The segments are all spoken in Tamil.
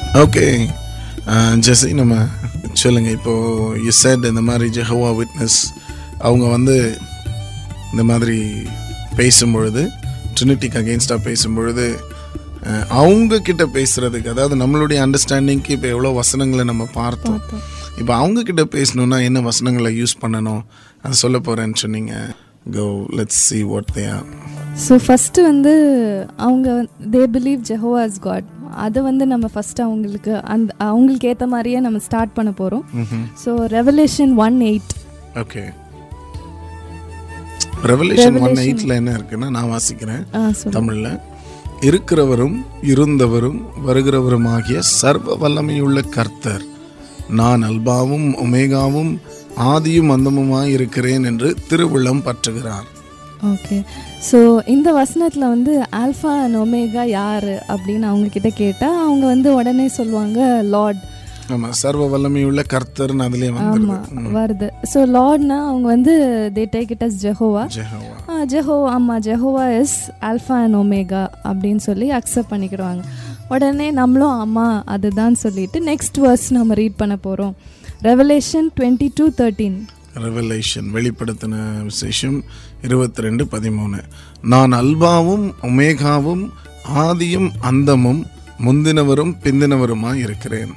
ஓகே ஜெசி நம்ம சொல்லுங்கள் இப்போது யூ said இந்த மாதிரி ஜெஹோவா விட்னஸ் அவங்க வந்து இந்த மாதிரி பேசும்பொழுது ட்ரினிட்டிக்கு அகெயின்ஸ்டாக பேசும்பொழுது அஹ், அவங்க கிட்ட பேசுறதுக்கு அதாவது நம்மளுடைய அண்டர்ஸ்டாண்டிங்க்கு இப்போ எவ்வளோ வசனங்களை நம்ம பார்த்தோம் இப்போ அவங்க கிட்ட பேசணும்னா என்ன வசனங்களை யூஸ் பண்ணணும் அதை சொல்ல போகிறேன்னு சொன்னீங்க go let's see what they are so first வந்து அவங்க they believe Jehovah is God அதை வந்து நம்ம ஃபஸ்ட்டு அவங்களுக்கு அந்த அவங்களுக்கு ஏற்ற மாதிரியே நம்ம ஸ்டார்ட் பண்ண போகிறோம் so Revelation one eight okay Revelation one எயிட்டில் என்ன இருக்குன்னா நான் வாசிக்கிறேன் சொல்லு தமிழில் இருக்கிறவரும் இருந்தவரும் வருகிறவருமாகிய சர்வ வல்லமையுள்ள கர்த்தர் நான் அல்பாவும் ஒமேகாவும் ஆதியும் அந்தமுமாய் இருக்கிறேன் என்று திருவுள்ளம் பற்றுகிறார் ஓகே ஸோ இந்த வசனத்தில் வந்து ஆல்ஃபா அண்ட் ஒமேகா யார் அப்படின்னு அவங்க கிட்ட கேட்டால் அவங்க வந்து உடனே சொல்லுவாங்க லார்ட் ஆமாம் சர்வ வல்லமையுள்ள கர்த்தர்னு அதுலேயே வந்துருது ஆமாம் வருது ஸோ லார்ட்னா அவங்க வந்து they take it as Jehovah Jehovah Jehovah ஆமாம் Jehovah is alpha and omega அப்படின்னு சொல்லி அக்செப்ட் பண்ணிக்கிடுவாங்க உடனே நம்மளும் ஆமாம் அதுதான் சொல்லிட்டு நெக்ஸ்ட் வேர்ஸ் நம்ம ரீட் பண்ண போகிறோம் ரெவலேஷன் டுவெண்ட்டி டூ தேர்ட்டீன் ரெவலேஷன் வெளிப்படுத்தின விசேஷம் இருபத்தி ரெண்டு பதிமூணு நான் அல்பாவும் ஒமேகாவும் ஆதியும் அந்தமும் முந்தினவரும் பிந்தினவருமாய் இருக்கிறேன்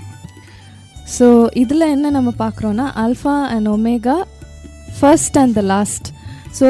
ஸோ இதில் என்ன நம்ம பார்க்குறோன்னா alpha and omega first and the last so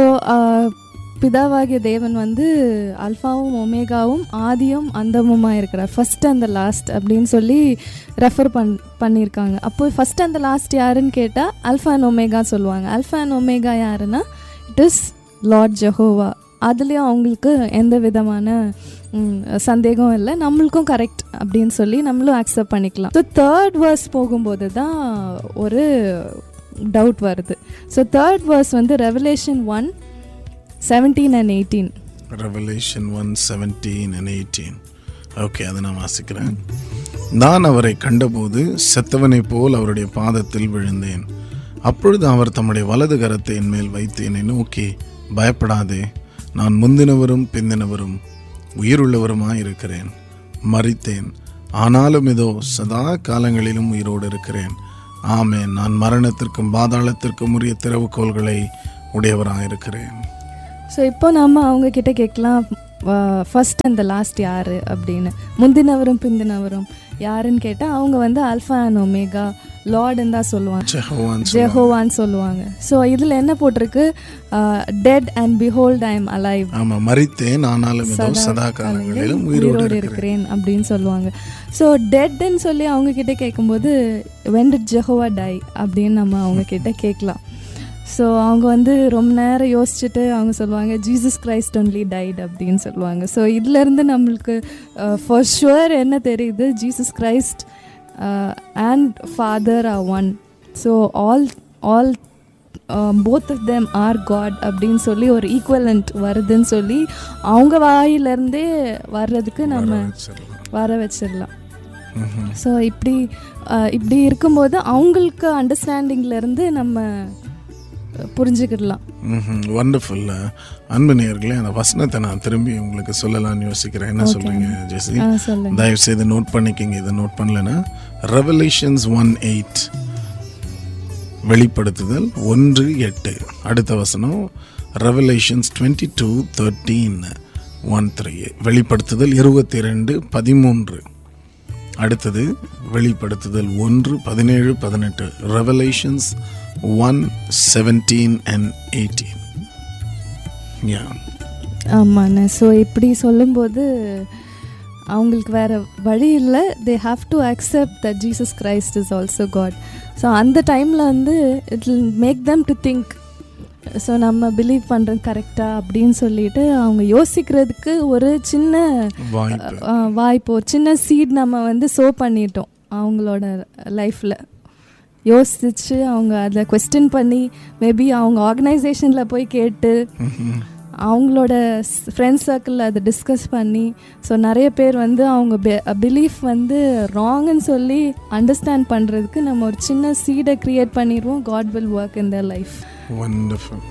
பிதாவாகிய தேவன் வந்து அல்ஃபாவும் ஒமேகாவும் ஆதியும் அந்தமுமாக இருக்கிறார் ஃபர்ஸ்ட் அண்ட் த லாஸ்ட் அப்படின்னு சொல்லி ரெஃபர் பண் பண்ணியிருக்காங்க அப்போ ஃபர்ஸ்ட் அண்ட் த லாஸ்ட் யாருன்னு கேட்டால் அல்ஃபா அண்ட் ஒமேகா சொல்லுவாங்க அல்ஃபா அண்ட் ஒமேகா யாருன்னா இட் இஸ் லார்ட் ஜெஹோவா அதுலேயும் அவங்களுக்கு எந்த விதமான ம், சந்தேகம் இல்லை நம்மளுக்கும் கரெக்ட் அப்படின்னு சொல்லி நம்மளும் அக்செப்ட் பண்ணிக்கலாம் ஸோ தேர்ட் வேர்ஸ் போகும்போது தான் ஒரு டவுட் வருது ஸோ தேர்ட் வேர்ஸ் வந்து Revelation one seventeen and eighteen Revelation one seventeen and eighteen okay அதை நான் வாசிக்கிறேன் நான் அவரை கண்டபோது செத்தவனைப் போல் அவருடைய பாதத்தில் விழுந்தேன் அப்பொழுது அவர் தம்முடைய வலது கரத்தை என் மேல் வைத்து என்னை நோக்கி பயப்படாதே நான் முந்தினவரும் பிந்தினவரும் உயிருள்ளவருமாய் இருக்கிறேன் மறித்தேன் ஆனாலும் இதோ சதா காலங்களிலும் உயிரோடு இருக்கிறேன் ஆமென் நான் மரணத்திற்கும் பாதாளத்திற்கும் உரிய திறவுகோள்களை உடையவராக இருக்கிறேன் ஸோ இப்போ நம்ம அவங்க கிட்ட கேட்கலாம் ஃபர்ஸ்ட் அண்ட் த லாஸ்ட் யார் அப்படின்னு முந்தினவரும் பிந்தினவரும் யாருன்னு கேட்டால் அவங்க வந்து அல்ஃபா அண்ட் ஒமேகா லார்டுன்னு தான் சொல்லுவாங்க ஜெஹோவான் ஜெஹோவான்னு சொல்லுவாங்க ஸோ இதில் என்ன போட்டிருக்கு dead and behold I am alive ஆமா மறித்தேன் ஆனாலும் இதோ சதா காலங்களிலும் உயிரோடு உயிரோடு இருக்கிறேன் இருக்கிறேன் அப்படின்னு சொல்லுவாங்க ஸோ டெட்ன்னு சொல்லி அவங்க கிட்ட கேட்கும்போது வென் டிட் ஜெஹோவா டை அப்படின்னு நம்ம அவங்க கிட்ட கேட்கலாம் ஸோ அவங்க வந்து ரொம்ப நேரம் யோசிச்சுட்டு அவங்க சொல்லுவாங்க ஜீசஸ் கிரைஸ்ட் ஒன்லி டைட் அப்படின்னு சொல்லுவாங்க ஸோ இதுலேருந்து நம்மளுக்கு ஃபார் ஷுவர் என்ன தெரியுது Jesus Christ and Father are one so all all both of them are God அப்படின்னு சொல்லி ஒரு ஈக்குவலண்ட் வருதுன்னு சொல்லி அவங்க வாயிலிருந்தே வர்றதுக்கு நம்ம வச்சிடலாம். வர வச்சிடலாம் ம்ஹும். ஸோ இப்படி அஹ், இப்படி இருக்கும்போது அவங்களுக்கு அண்டர்ஸ்டாண்டிங்ல இருந்து நம்ம அஹ், புரிஞ்சுக்கிடலாம் ம்ஹும். வண்டர்ஃபுல் அன்பு நேயர்களே அந்த வசனத்தை நான் திரும்பி உங்களுக்கு சொல்லலாம்னு யோசிக்கிறேன் என்ன சொல்றீங்க ஜெசி ஆ சொல்லுங்க தயவு செய்து நோட் பண்ணிக்கிங்க இதை நோட் பண்ணலன்னா ரெவலேஷன்ஸ் ஒன் எயிட் வெளிப்படுத்துதல் ஒன்று எட்டு அடுத்த வசனம் Revelations twenty two thirteen one three வெளிப்படுத்துதல் இருபத்தி ரெண்டு பதிமூன்று அடுத்தது வெளிப்படுத்துதல் ஒன்று பதினேழு பதினெட்டு Revelations one seventeen and eighteen yeah ஆமாண்ணே ஸோ இப்படி சொல்லும்போது அவங்களுக்கு வேற வழி இல்லை they have to accept that Jesus Christ is also God so அந்த டைமில் வந்து it will make them to think so நம்ம பிலீவ் பண்ணுறது கரெக்டாக அப்படின்னு சொல்லிட்டு அவங்க யோசிக்கிறதுக்கு ஒரு சின்ன வாய்ப்பு அஹ், வாய்ப்பு ஒரு சின்ன சீட் நம்ம வந்து சோ பண்ணிட்டோம் அவங்களோட லைஃப்பில் யோசிச்சு அவங்க அதை கொஸ்டின் பண்ணி மேபி அவங்க ஆர்கனைசேஷனில் போய் கேட்டு ம்ஹும். அவங்களோட ஃப்ரெண்ட்ஸ் சர்க்கிளில் அதை டிஸ்கஸ் பண்ணி ஸோ நிறைய பேர் வந்து அவங்க பிலீஃப் வந்து ராங்குன்னு சொல்லி அண்டர்ஸ்டாண்ட் பண்ணுறதுக்கு நம்ம ஒரு சின்ன சீடை க்ரியேட் பண்ணிடுவோம் God will work in the life wonderful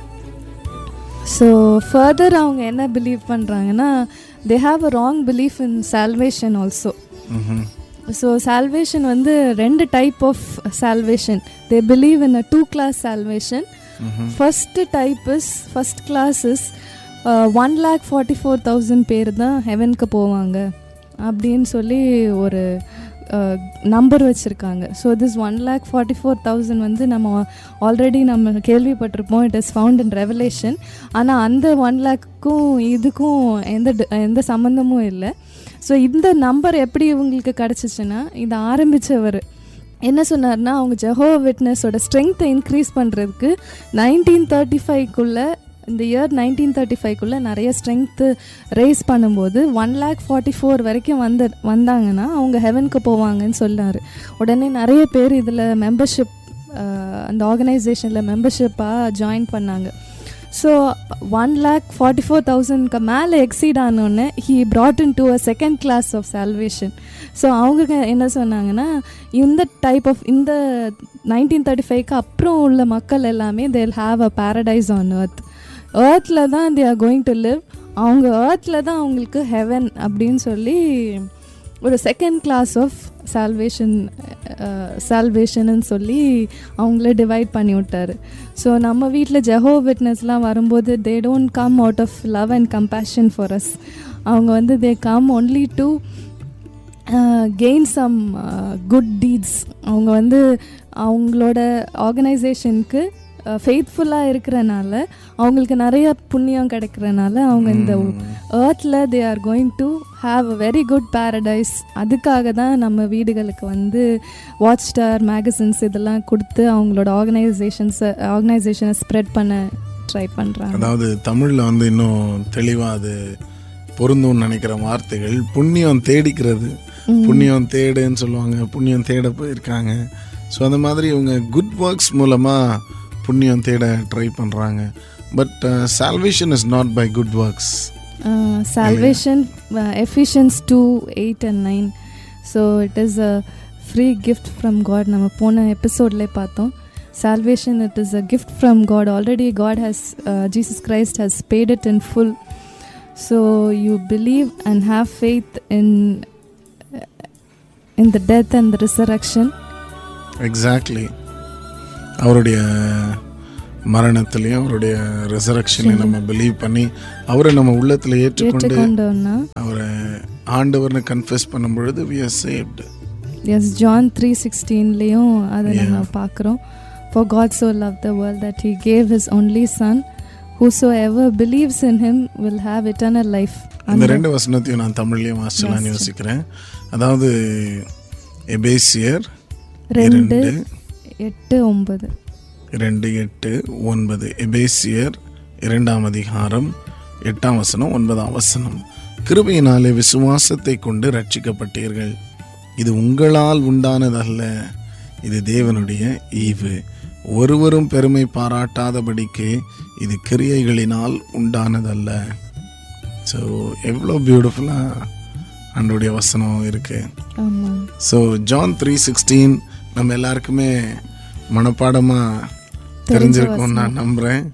so further அவங்க என்ன பிலீவ் பண்ணுறாங்கன்னா they have a wrong belief in salvation also hmm. So salvation வந்து ரெண்டு type of salvation they believe in a two class salvation first type is first class is one lakh forty four thousand பேர் தான் ஹெவனுக்கு போவாங்க அப்படின்னு சொல்லி ஒரு நம்பர் வச்சுருக்காங்க so this one lakh forty four thousand வந்து நம்ம ஆல்ரெடி நம்ம கேள்விப்பட்டிருப்போம் it is found in Revelation ஆனால் அந்த ஒன் லேக்குக்கும் இதுக்கும் எந்த டி- எந்த சம்மந்தமும் இல்லை ஸோ இந்த நம்பர் எப்படி இவங்களுக்கு கிடச்சிச்சுன்னா இதை ஆரம்பித்தவர் என்ன சொன்னார்னா அவங்க ஜெஹோ விட்னஸோட ஸ்ட்ரென்த்தை இன்க்ரீஸ் பண்ணுறதுக்கு நைன்டீன் தேர்ட்டி ஃபைவ்க்குள்ளே இந்த இயர் நைன்டீன் தேர்ட்டி ஃபைவ்க்குள்ளே நிறைய ஸ்ட்ரென்த்து ரேஸ் பண்ணும்போது ஒன் லேக் ஃபார்ட்டி ஃபோர் வரைக்கும் வந்து வந்தாங்கன்னா அவங்க ஹெவனுக்கு போவாங்கன்னு சொன்னார் உடனே நிறைய பேர் இதில் மெம்பர்ஷிப் அந்த ஆர்கனைசேஷனில் மெம்பர்ஷிப்பாக ஜாயின் பண்ணாங்க so one lakh forty four தௌசண்ட்க்கு மேலே எக்ஸீட் ஆனோடனே he brought in to a second class of salvation so அவங்க என்ன சொன்னாங்கன்னா இந்த டைப் ஆஃப் இந்த நைன்டீன் தேர்ட்டி ஃபைவ்க்கு அப்புறம் உள்ள மக்கள் எல்லாமே they'll have a paradise on earth ஏர்த்தில் தான் they are going to live அவங்க ஏர்த்தில் தான் அவங்களுக்கு ஹெவன் அப்படின்னு சொல்லி ஒரு செகண்ட் கிளாஸ் ஆஃப் சால்வேஷன் சால்வேஷன்னு சொல்லி அவங்கள டிவைட் பண்ணி விட்டாரு ஸோ நம்ம வீட்டில் ஜெஹோ விட்னஸ்லாம் வரும்போது they don't come out of love and compassion for us அவங்க வந்து they come only to gain some good deeds அவங்க வந்து அவங்களோட ஆர்கனைசேஷனுக்கு ஃபெய்த்ஃபுல்லாக இருக்கிறனால அவங்களுக்கு நிறைய புண்ணியம் கிடைக்கிறனால அவங்க இந்த ஏர்த்தில் they are going to have a very good paradise அதுக்காக தான் நம்ம வீடுகளுக்கு வந்து வாட்ச் ஸ்டார் மேகசின்ஸ் இதெல்லாம் கொடுத்து அவங்களோட ஆர்கனைசேஷன்ஸை ஆர்கனைசேஷனை ஸ்ப்ரெட் பண்ண ட்ரை பண்ணுறாங்க அதாவது தமிழில் வந்து இன்னும் தெளிவாக அது பொருந்தும்னு நினைக்கிற வார்த்தைகள் புண்ணியம் தேடிக்கிறது புண்ணியம் தேடுன்னு சொல்லுவாங்க புண்ணியம் தேட போயிருக்காங்க ஸோ அந்த மாதிரி இவங்க குட் ஒர்க்ஸ் மூலமாக புண்ணியம் தேட ட்ரை பண்ணுறாங்க but salvation is not by good works salvation Ephesians two eight and nine so it is a free gift from God நம்ம போன எபிசோட்லேயே பார்த்தோம் salvation it is a gift from god already god has uh, jesus christ has paid it in full so you believe and have faith in in the death and the resurrection exactly அவருடைய மரணத்திலையும் அவருடைய ரிசரக்ஷனையும் நம்ம பிலீவ் பண்ணி அவரை நம்ம உள்ளத்தில் ஏற்றுக்கொண்டு ஏற்றுக்கொண்டோம்னா அவரை ஆண்டவர்னு கன்ஃபெஸ் பண்ணும் பொழுது we are saved as John three சிக்ஸ்டீன்லேயும் அதை நம்ம பார்க்குறோம் for God so loved the world that he gave his only son whosoever believes in him will have eternal life இந்த ரெண்டு வசனத்தையும் நான் தமிழ்லயும் வாசிச்சலாம்னு யோசிக்கிறேன் அதாவது எபேசியர் ரெண்டு இரண்டு எட்டு ஒன்பது இரண்டு எட்டு ஒன்பது எபேசியர் இரண்டாம் அதிகாரம் எட்டாம் வசனம் ஒன்பதாம் வசனம் கிருபையினாலே விசுவாசத்தை கொண்டு ரட்சிக்கப்பட்டீர்கள் இது உங்களால் உண்டானதல்ல இது தேவனுடைய ஈவு ஒருவரும் பெருமை பாராட்டாதபடிக்கு இது கிரியைகளினால் உண்டானதல்ல ஸோ எவ்வளோ பியூட்டிஃபுல்லாக அன்றைய வசனம் இருக்குது ஆமாம் ஸோ ஜான் த்ரீ சிக்ஸ்டீன் நம்ம எல்லாருக்குமே மனப்பாடமாக தெரிஞ்சிருக்கும் நான் நம்புகிறேன்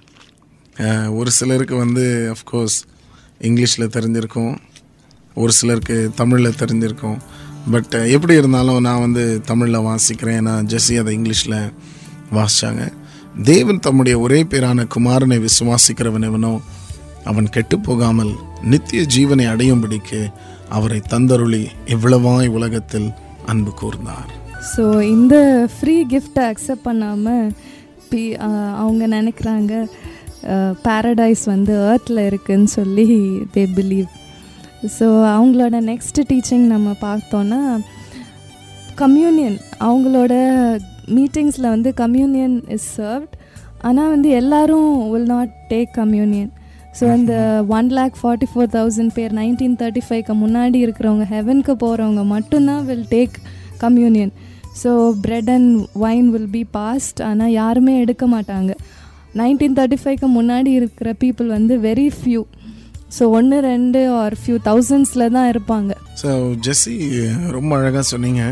ஒரு சிலருக்கு வந்து அஃப்கோர்ஸ் இங்கிலீஷில் தெரிஞ்சிருக்கும் ஒரு சிலருக்கு தமிழில் தெரிஞ்சிருக்கும் பட் எப்படி இருந்தாலும் நான் வந்து தமிழில் வாசிக்கிறேன் நான் ஜெஸ்ஸி அதை இங்கிலீஷில் வாசித்தாங்க தேவன் தம்முடைய ஒரே பேரான குமாரனை விசுவாசிக்கிறவன் எவனோ அவன் கெட்டு போகாமல் நித்திய ஜீவனை அடையும்படிக்கு அவரை தந்தருளி இவ்வளவாய் உலகத்தில் அன்பு கூர்ந்தார் ஸோ இந்த ஃப்ரீ கிஃப்டை அக்செப்ட் பண்ணாமல் பி ஆஹ் அவங்க நினைக்கிறாங்க பாரடைஸ் வந்து ஏர்த்தில் இருக்குன்னு சொல்லி தே பிலீவ் ஸோ அவங்களோட நெக்ஸ்ட் டீச்சிங் நம்ம பார்த்தோன்னா கம்யூனியன் அவங்களோட மீட்டிங்ஸில் வந்து கம்யூனியன் இஸ் சர்வ்ட் ஆனால் வந்து எல்லாரும் will not take communion so அந்த one lakh forty four thousand பேர் நைன்டீன் தேர்ட்டி ஃபைவ்க்கு முன்னாடி இருக்கிறவங்க ஹெவனுக்கு போகிறவங்க மட்டும்தான் will take communion so bread and wine will be passed ஆனால் யாருமே எடுக்க மாட்டாங்க நைன்டீன் தேர்ட்டி ஃபைவ்க்கு முன்னாடி இருக்கிற பீப்புள் வந்து வெரி ஃபியூ ஸோ ஒன்று ரெண்டு ஆர் ஃபியூ தௌசண்ட்ஸில் தான் இருப்பாங்க ஸோ ஜெஸ்ஸி ரொம்ப அழகாக சொன்னீங்க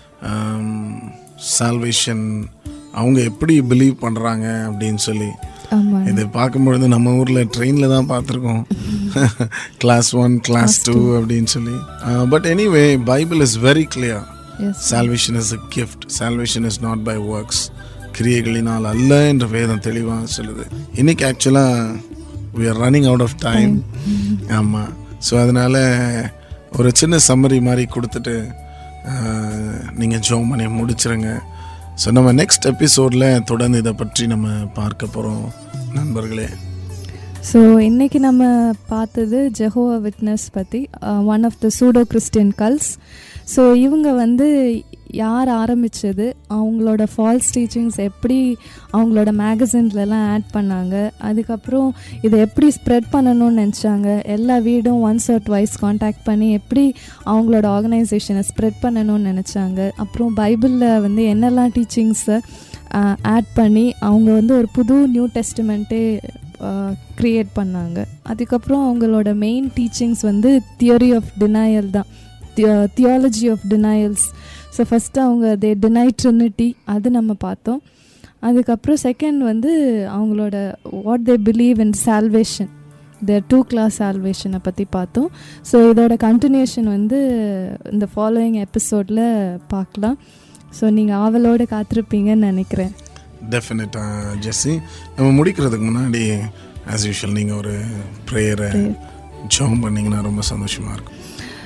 சால்வேஷன் அவங்க எப்படி பிலீவ் பண்ணுறாங்க அப்படின்னு சொல்லி ஆமாம் இது பார்க்கும்பொழுது நம்ம ஊரில் ட்ரெயினில் தான் பார்த்துருக்கோம் கிளாஸ் ஒன் கிளாஸ் டூ அப்படின்னு சொல்லி but anyway Bible is very clear yes salvation is a gift salvation is not by works கிரியைகளினால் அல்ல என்ற வேதம் தெளிவாக சொல்லுது இன்னைக்கு ஆக்சுவலாக we are running out of time ஆமாம் ஸோ அதனால் ஒரு சின்ன சம்மரி மாதிரி கொடுத்துட்டு நீங்கள் ஜோம் பண்ணி முடிச்சிருங்க ஸோ நம்ம நெக்ஸ்ட் எபிசோடில் தொடர்ந்து இதை பற்றி நம்ம பார்க்க போகிறோம் நண்பர்களே ஸோ இன்னைக்கு நம்ம பார்த்தது ஜெஹோவா விட்னஸ் பற்றி one of the pseudo Christian cults so இவங்க வந்து யார் ஆரம்பித்தது அவங்களோட ஃபால்ஸ் டீச்சிங்ஸ் எப்படி அவங்களோட மேகசின்லலாம் ஆட் பண்ணாங்க அதுக்கப்புறம் இதை எப்படி ஸ்ப்ரெட் பண்ணணும்னு நினச்சாங்க எல்லா வீடும் ஒன்ஸ் ஆர் ட்வைஸ் காண்டாக்ட் பண்ணி எப்படி அவங்களோட ஆர்கனைசேஷனை ஸ்ப்ரெட் பண்ணணும்னு நினச்சாங்க அப்புறம் பைபிளில் வந்து என்னெல்லாம் டீச்சிங்ஸை ஆட் பண்ணி அவங்க வந்து ஒரு புது நியூ டெஸ்டிமெண்ட்டே க்ரியேட் பண்ணாங்க அதுக்கப்புறம் அவங்களோட மெயின் டீச்சிங்ஸ் வந்து தியரி ஆஃப் டினையல் தான் theology of denials so first அவங்க தே டினை ட்ரினிட்டி அது நம்ம பார்த்தோம் அதுக்கப்புறம் செகண்ட் வந்து அவங்களோட what they believe in salvation the two class சால்வேஷனை பற்றி பார்த்தோம் ஸோ இதோட கண்டினியூஷன் வந்து இந்த ஃபாலோயிங் எபிசோடில் பார்க்கலாம் ஸோ நீங்கள் ஆவலோடு காத்திருப்பீங்கன்னு நினைக்கிறேன் டெஃபினட்டாக ஜெஸ்ஸி நம்ம முடிக்கிறதுக்கு முன்னாடி ஆஸ் யூஷுவல் நீங்கள் ஒரு ப்ரேயரை ஜோம் பண்ணிங்கன்னா ரொம்ப சந்தோஷமாக இருக்கும்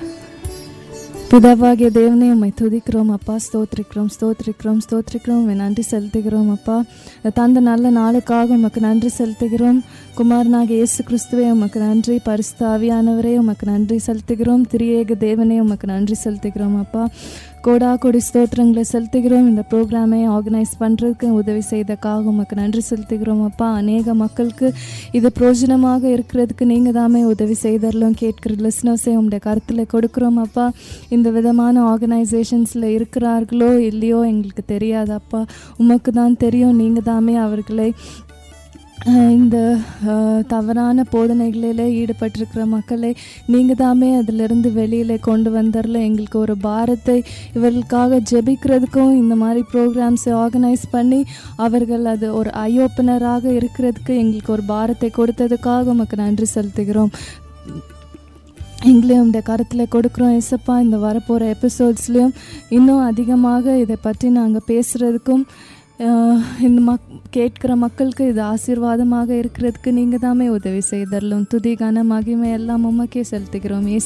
பிதாவாகிய தேவனே உம்மை துதிக்கிறோம் அப்பா ஸ்தோத்திரிக்கிறோம் ஸ்தோத்திரிக்கிறோம் ஸ்தோத்திரிக்கிறோம் உம்மை நன்றி செலுத்துகிறோம் அப்பா தந்த நல்ல நாளுக்காக உமக்கு நன்றி செலுத்துகிறோம் குமாரனாகிய இயேசு கிறிஸ்துவே உமக்கு நன்றி பரிசுத்தாவியானவரே உமக்கு நன்றி செலுத்துகிறோம் திரியேக தேவனே உமக்கு நன்றி செலுத்துகிறோம் அப்பா கோடா கொடி ஸ்தோத்திரங்களை செலுத்துகிறோம் இந்த ப்ரோக்ராமை ஆர்கனைஸ் பண்ணுறதுக்கு உதவி செய்தக்காக உமக்கு நன்றி செலுத்துகிறோம் அப்பா அநேக மக்களுக்கு இது பிரயோஜனமாக இருக்கிறதுக்கு நீங்கள் தாமே உதவி செய்தரலும் கேட்கிற லிஸ்னர்ஸை உங்களுடைய கருத்தில் கொடுக்குறோம் அப்பா இந்த விதமான ஆர்கனைசேஷன்ஸில் இருக்கிறார்களோ இல்லையோ எங்களுக்கு தெரியாது அப்பா உமக்கு தான் தெரியும் நீங்கள் தாமே அவர்களை அஹ், இந்த அஹ், தவறான போதனைகளில் ஈடுபட்டிருக்கிற மக்களை நீங்கள் தாமே அதிலிருந்து வெளியில் கொண்டு வந்தரல எங்களுக்கு ஒரு பாரத்தை இவர்களுக்காக ஜெபிக்கிறதுக்கும் இந்த மாதிரி ப்ரோக்ராம்ஸை ஆர்கனைஸ் பண்ணி அவர்கள் அது ஒரு ஐ ஓப்பனராக இருக்கிறதுக்கு எங்களுக்கு ஒரு பாரத்தை கொடுத்ததுக்காக உமக்கு நன்றி செலுத்துகிறோம் எங்களையும் இந்த கருத்தில் கொடுக்குறோம் எசப்பா இந்த வரப்போகிற எபிசோட்ஸ்லேயும் இன்னும் அதிகமாக இதை பற்றி நாங்கள் பேசுகிறதுக்கும் ஆஹ், இந்த மக் கேட்கிற மக்களுக்கு இது ஆசீர்வாதமாக இருக்கிறதுக்கு நீங்கள் தாமே உதவி செய்தரலும் துதி கன மகிமை எல்லாம் உமக்கே செலுத்துகிறோம் இயேசு